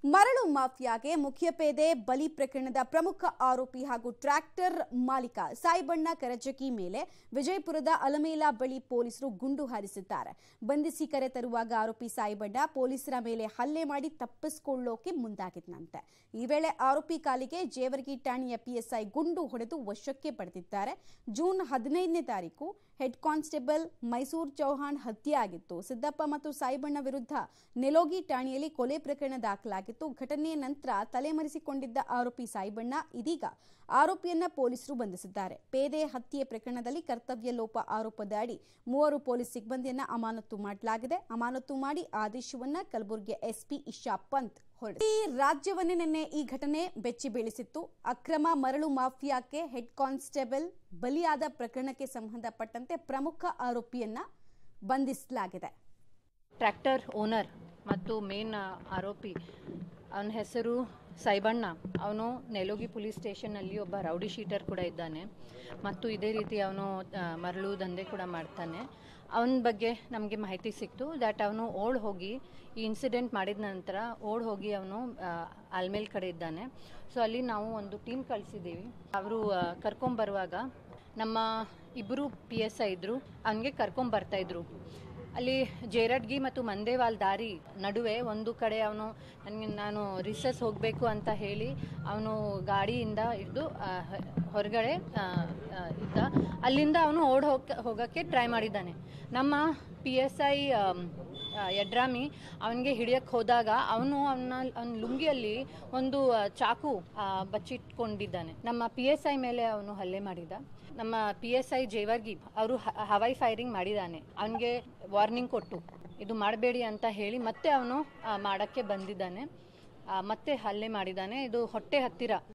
ಮರಳು ಮಾಫಿಯಾಗೆ ಮುಖ್ಯಪೇದೆ ಬಲಿ ಪ್ರಕರಣದ ಪ್ರಮುಖ ಆರೋಪಿ ಹಾಗೂ ಟ್ರ್ಯಾಕ್ಟರ್ ಮಾಲೀಕ ಸಾಯಿಬಣ್ಣ ಕರಜಗಿ ಮೇಲೆ ವಿಜಯಪುರದ ಅಲಮೇಲ ಬಳಿ ಪೊಲೀಸರು ಗುಂಡು ಹಾರಿಸಿದ್ದಾರೆ ಬಂಧಿಸಿ ಕರೆ ತರುವಾಗ ಆರೋಪಿ ಸಾಯಿಬಣ್ಣ ಪೊಲೀಸರ ಮೇಲೆ ಹಲ್ಲೆ ಮಾಡಿ ತಪ್ಪಿಸಿಕೊಳ್ಳೋಕೆ ಮುಂದಾಗಿದ್ನಂತೆ ಈ ವೇಳೆ ಆರೋಪಿ ಕಾಲಿಗೆ ಜೇವರ್ಗಿ ಠಾಣೆಯ ಪಿಎಸ್ಐ ಗುಂಡು ಹೊಡೆದು ವಶಕ್ಕೆ ಪಡೆದಿದ್ದಾರೆ ಜೂನ್ ಹದಿನೈದನೇ ತಾರೀಕು ಹೆಡ್ ಕಾನ್ಸ್ಟೇಬಲ್ ಮೈಸೂರು ಚೌಹಾಣ್ ಹತ್ಯೆ ಆಗಿತ್ತು ಸಿದ್ದಪ್ಪ ಮತ್ತು ಸಾಯಿಬಣ್ಣ ವಿರುದ್ಧ ನೆಲೋಗಿ ಠಾಣೆಯಲ್ಲಿ ಕೊಲೆ ಪ್ರಕರಣ ದಾಖಲಾಗಿತ್ತು ಘಟನೆಯ ನಂತರ ತಲೆಮರೆಸಿಕೊಂಡಿದ್ದ ಆರೋಪಿ ಸಾಯಿಬಣ್ಣ ಇದೀಗ ಆರೋಪಿಯನ್ನ ಪೊಲೀಸರು ಬಂಧಿಸಿದ್ದಾರೆ ಪೇದೆ ಹತ್ಯೆ ಪ್ರಕರಣದಲ್ಲಿ ಕರ್ತವ್ಯ ಲೋಪ ಆರೋಪದ ಅಡಿ ಮೂವರು ಪೊಲೀಸ್ ಸಿಬ್ಬಂದಿಯನ್ನ ಅಮಾನತು ಮಾಡಲಾಗಿದೆ ಅಮಾನತು ಮಾಡಿ ಆದೇಶವನ್ನ ಕಲಬುರಗಿಯ ಎಸ್ಪಿ ಇಶಾ ಪಂತ್ ಹೊರಡಿಸಿದ್ದಾರೆ. ಈ ರಾಜ್ಯವನ್ನೇ ನಿನ್ನೆ ಈ ಘಟನೆ ಬೆಚ್ಚಿ ಬೀಳಿಸಿತ್ತು ಅಕ್ರಮ ಮರಳು ಮಾಫಿಯಾಕ್ಕೆ ಹೆಡ್ ಕಾನ್ಸ್ಟೇಬಲ್ ಬಲಿಯಾದ ಪ್ರಕರಣಕ್ಕೆ ಸಂಬಂಧಪಟ್ಟಂತೆ ಪ್ರಮುಖ ಆರೋಪಿಯನ್ನ ಬಂಧಿಸಲಾಗಿದೆ ಟ್ರ್ಯಾಕ್ಟರ್ ಓನರ್ ಮತ್ತು ಮೇನ್ ಆರೋಪಿ ಅವನ ಹೆಸರು ಸೈಬಣ್ಣ ಅವನು ನೆಲೋಗಿ ಪೊಲೀಸ್ ಸ್ಟೇಷನ್ನಲ್ಲಿ ಒಬ್ಬ ರೌಡಿ ಶೀಟರ್ ಕೂಡ ಇದ್ದಾನೆ ಮತ್ತು ಇದೇ ರೀತಿ ಅವನು ಆ, ಮರಳು ದಂಧೆ ಕೂಡ ಮಾಡ್ತಾನೆ ಅವನ ಬಗ್ಗೆ ನಮಗೆ ಮಾಹಿತಿ ಸಿಕ್ತು ದ್ಯಾಟ್ ಅವನು ಓಡ್ ಹೋಗಿ ಈ ಇನ್ಸಿಡೆಂಟ್ ಮಾಡಿದ ನಂತರ ಓಡ್ ಹೋಗಿ ಅವನು ಆಲ್ಮೇಲ್ ಕಡೆ ಇದ್ದಾನೆ ಸೊ ಅಲ್ಲಿ ನಾವು ಒಂದು ಟೀಮ್ ಕಳಿಸಿದ್ದೀವಿ ಅವರು ಕರ್ಕೊಂಬರುವಾಗ ನಮ್ಮ ಇಬ್ಬರು ಪಿ ಎಸ್ ಐ ಇದ್ರು ಅವನಿಗೆ ಕರ್ಕೊಂಬರ್ತಾ ಇದ್ರು ಅಲ್ಲಿ ಜೇರಡ್ಗಿ ಮತ್ತು ಮಂದೇವಾಲ್ ದಾರಿ ನಡುವೆ ಒಂದು ಕಡೆ ಅವನು ನನಗೆ ನಾನು ರಿಸಸ್ ಹೋಗಬೇಕು ಅಂತ ಹೇಳಿ ಅವನು ಗಾಡಿಯಿಂದ ಹಿಡಿದು ಹೊರಗಡೆ ಆ, ಆ, ಇದ್ದ ಅಲ್ಲಿಂದ ಅವನು ಓಡ್ ಹೋಗ ಹೋಗೋಕ್ಕೆ ಟ್ರೈ ಮಾಡಿದ್ದಾನೆ ನಮ್ಮ ಪಿ ಎಸ್ ಐ ಯಡ್ರಾಮಿ ಅವನಿಗೆ ಹಿಡಿಯಕ್ಕೆ ಹೋದಾಗ ಅವನು ಅವನ ಅವನ ಲುಂಗಿಯಲ್ಲಿ ಒಂದು ಆ, ಚಾಕು ಆ, ಬಚ್ಚಿಟ್ಕೊಂಡಿದ್ದಾನೆ ನಮ್ಮ ಪಿ ಎಸ್ ಐ ಮೇಲೆ ಅವನು ಹಲ್ಲೆ ಮಾಡಿದ ನಮ್ಮ ಪಿ ಎಸ್ ಐ ಜೇವರ್ಗಿ ಅವರು ಹವಾಯಿ ಫೈರಿಂಗ್ ಮಾಡಿದ್ದಾನೆ ಅವನಿಗೆ ವಾರ್ನಿಂಗ್ ಕೊಟ್ಟು ಇದು ಮಾಡಬೇಡಿ ಅಂತ ಹೇಳಿ ಮತ್ತೆ ಅವನು ಮಾಡಕ್ಕೆ ಬಂದಿದ್ದಾನೆ ಆ, ಮತ್ತೆ ಹಲ್ಲೆ ಮಾಡಿದ್ದಾನೆ ಇದು ಹೊಟ್ಟೆ ಹತ್ತಿರ